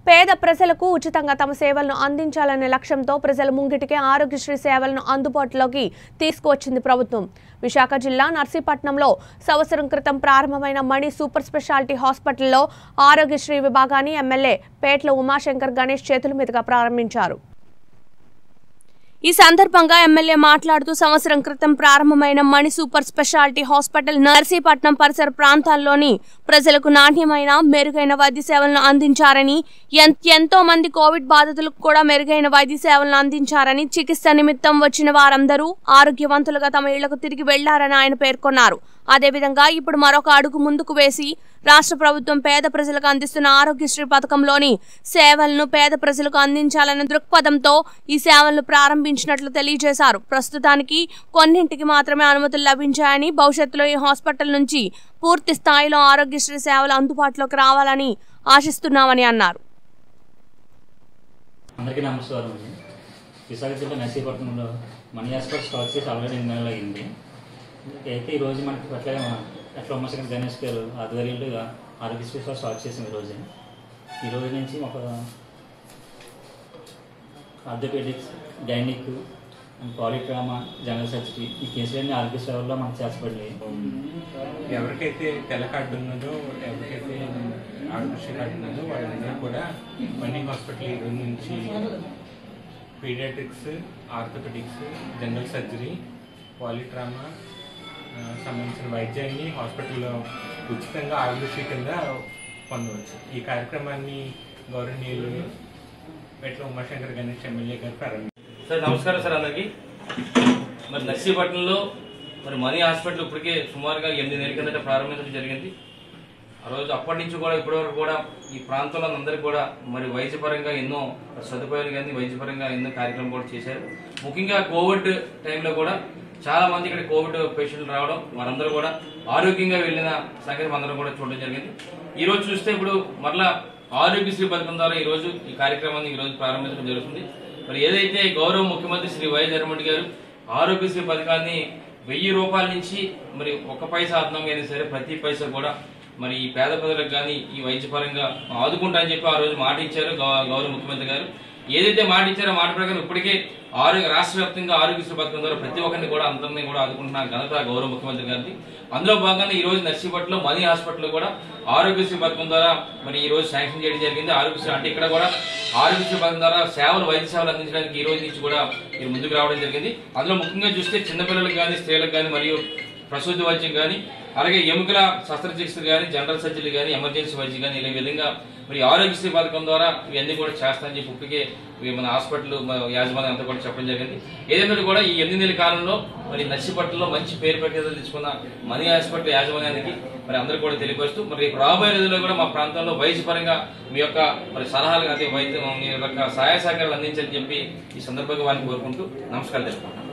పేద ప్రజలకు ఉచితంగా తమ సేవలను అందించాలనే లక్ష్యంతో ప్రజల ముంగిటికే ఆరోగ్యశ్రీ సేవలను అందుబాటులోకి తీసుకువచ్చింది ప్రభుత్వం విశాఖ జిల్లా నర్సీపట్నంలో సంవత్సరం క్రితం ప్రారంభమైన మణి సూపర్ స్పెషాలిటీ హాస్పిటల్లో ఆరోగ్యశ్రీ విభాగాన్ని ఎమ్మెల్యే పేట్ల ఉమాశంకర్ గణేష్ చేతుల మీదుగా ప్రారంభించారు ఈ సందర్భంగా ఎమ్మెల్యే మాట్లాడుతూ సంవత్సరం క్రితం ప్రారంభమైన Mani super speciality hospital Narsipatnam పరిసర ప్రాంతాల్లోని ప్రజలకు నాణ్యమైన మెరుగైన వైద్య సేవలను అందించారని ఎన్- ఎంతో మంది కోవిడ్ బాధితులకు కూడా మెరుగైన వైద్య సేవలను అందించారని చికిత్స నిమిత్తం వచ్చిన వారందరూ ఆరోగ్యవంతులుగా తమ ఇళ్లకు తిరిగి వెళ్లారని ఆయన పేర్కొన్నారు అదేవిధంగా ఇప్పుడు మరొక అడుగు ముందుకు వేసి రాష్ట్ర ప్రభుత్వం పేద ప్రజలకు అందిస్తున్న ఆరోగ్యశ్రీ పథకంలోని సేవలను పేద ప్రజలకు అందించాలనే దృక్పథంతో ఈ సేవలను ప్రారంభించినట్లు తెలియజేశారు ప్రస్తుతానికి కొన్నింటికి మాత్రమే అనుమతులు లభించాయని భవిష్యత్తులో ఈ హాస్పిటల్ నుంచి పూర్తి స్థాయిలో ఆరోగ్యశ్రీ సేవలు అందుబాటులోకి రావాలని ఆశిస్తున్నామని అన్నారు అందరికీ నమస్కారం అండి విశాఖ జిల్లా నర్సీపట్నంలో మనీ హాస్పిటల్ స్టార్ట్ చేసి ఆల్రెడీ ఎనిమిది నెలలు అయింది అయితే ఈరోజు మనకి అట్లాగే మన అట్లా ఉమ్మశంకర్ గణేష్ గారు ఆధ్వర్యంలో ఆరోగ్యశ్రీ స్టార్ స్టార్ట్ చేసాం ఈరోజు ఈ రోజు నుంచి ఒక orthopaedics gynaec polytrauma general surgery ఈ కేసులన్నీ ఆరోగ్య సేవల్లో మనకు చేర్చబడినాయి ఎవరికైతే తెల్ల కార్డు ఉన్నదో ఎవరికైతే ఆరోగ్యశ్రీ కార్డు ఉన్నదో వాళ్ళందరూ కూడా మనీ హాస్పిటల్ ఈ రోజు నుంచి paediatrics orthopaedics general surgery polytrauma ఆ, సంబంధించిన వైద్యాన్ని హాస్పిటల్లో ఉచితంగా ఆరోగ్యశ్రీ కింద పొందవచ్చు ఈ కార్యక్రమాన్ని గౌరవనీయులు పెట్ల ఉమాశంకర్ గణేష్ ఎమ్మెల్యే గారు ప్రారంభించారు సార్ నమస్కారం సార్ అందరికి మరి నర్సీపట్నంలో మరి మనీ హాస్పిటల్ ఇప్పటికే సుమారుగా ఎనిమిది నెలల కిందట ప్రారంభించడం జరిగింది ఆ రోజు అప్పటి నుంచి కూడా ఇప్పటి వరకు కూడా ఈ ప్రాంతంలో అందరికీ కూడా మరి వైద్యపరంగా ఎన్నో సదుపాయాలు కానీ వైద్యపరంగా ఎన్నో కార్యక్రమం కూడా చేశారు ముఖ్యంగా కోవిడ్ టైంలో కూడా చాలా మంది ఇక్కడ కోవిడ్ పేషెంట్లు రావడం వారందరూ కూడా ఆరోగ్యంగా వెళ్ళిన సంగతి అందరం కూడా చూడడం జరిగింది ఈ రోజు చూస్తే ఇప్పుడు మరలా ఆరోగ్యశ్రీ పథకం ద్వారా ఈ రోజు ఈ కార్యక్రమాన్ని ఈ రోజు ప్రారంభించడం జరుగుతుంది మరి ఏదైతే గౌరవ ముఖ్యమంత్రి శ్రీ వై జగన్మోహన్ గారు ఆరోగ్యశ్రీ పథకాన్ని వెయ్యి రూపాయల నుంచి మరి ఒక పైసా అదనంగా అయినా సరే ప్రతి పైసా కూడా మరి ఈ పేద ప్రజలకు కానీ ఈ వైద్యపరంగా ఆదుకుంటా అని చెప్పి ఆ రోజు మాట ఇచ్చారు గౌ- గౌరవ ముఖ్యమంత్రి గారు ఏదైతే మాట ఇచ్చారో మాట ప్రకారం ఇప్పటికే ఆరోగ్య రాష్ట్ర వ్యాప్తంగా ఆరోగ్యశ్రీ పథకం ద్వారా ప్రతి ఒక్కరిని కూడా అందరినీ కూడా ఆదుకుంటున్న ఘనత గౌరవ ముఖ్యమంత్రి గారిది అందులో భాగంగా ఈ రోజు నర్సీపట్లో మనీ హాస్పిటల్ కూడా ఆరోగ్యశ్రీ పథకం ద్వారా మరి ఈ రోజు శాంక్షన్ చేయడం జరిగింది ఆరోగ్యశ్రీ అంటే ఇక్కడ కూడా ఆరోగ్యశ్రీ పథకం ద్వారా సేవలు వైద్య సేవలు అందించడానికి ఈ రోజు నుంచి కూడా మీరు ముందుకు రావడం జరిగింది అందులో ముఖ్యంగా చూస్తే చిన్నపిల్లలకు కానీ స్త్రీలకు కానీ మరియు ప్రసూతి వైద్యం కానీ అలాగే ఎముకల శస్త్రచికిత్సలు కానీ జనరల్ సర్జరీ కానీ ఎమర్జెన్సీ వైద్యం కానీ ఇలా ఈ విధంగా మరి ఆరోగ్యశ్రీ పథకం ద్వారా ఇవన్నీ కూడా చేస్తానని చెప్పి ఇప్పటికే ఇవి మన హాస్పిటల్ మన యాజమాన్యం అంతా కూడా చెప్పడం జరిగింది ఏదైనా కూడా ఈ ఎనిమిది నెలల కాలంలో మరి నర్సీపట్నంలో మంచి పేరు ప్రఖ్యాతలు తెచ్చుకున్న మనీ హాస్పిటల్ యాజమాన్యానికి మరి అందరూ కూడా తెలియపరుస్తూ మరి రేపు రాబోయే రోజుల్లో కూడా మా ప్రాంతంలో వైద్యపరంగా మీ యొక్క మరి సలహాలు అదే వైద్య మీ యొక్క సహాయ సహకారాలు అందించాలని చెప్పి ఈ సందర్భంగా వారిని కోరుకుంటూ నమస్కారం తెలుపుకుంటాను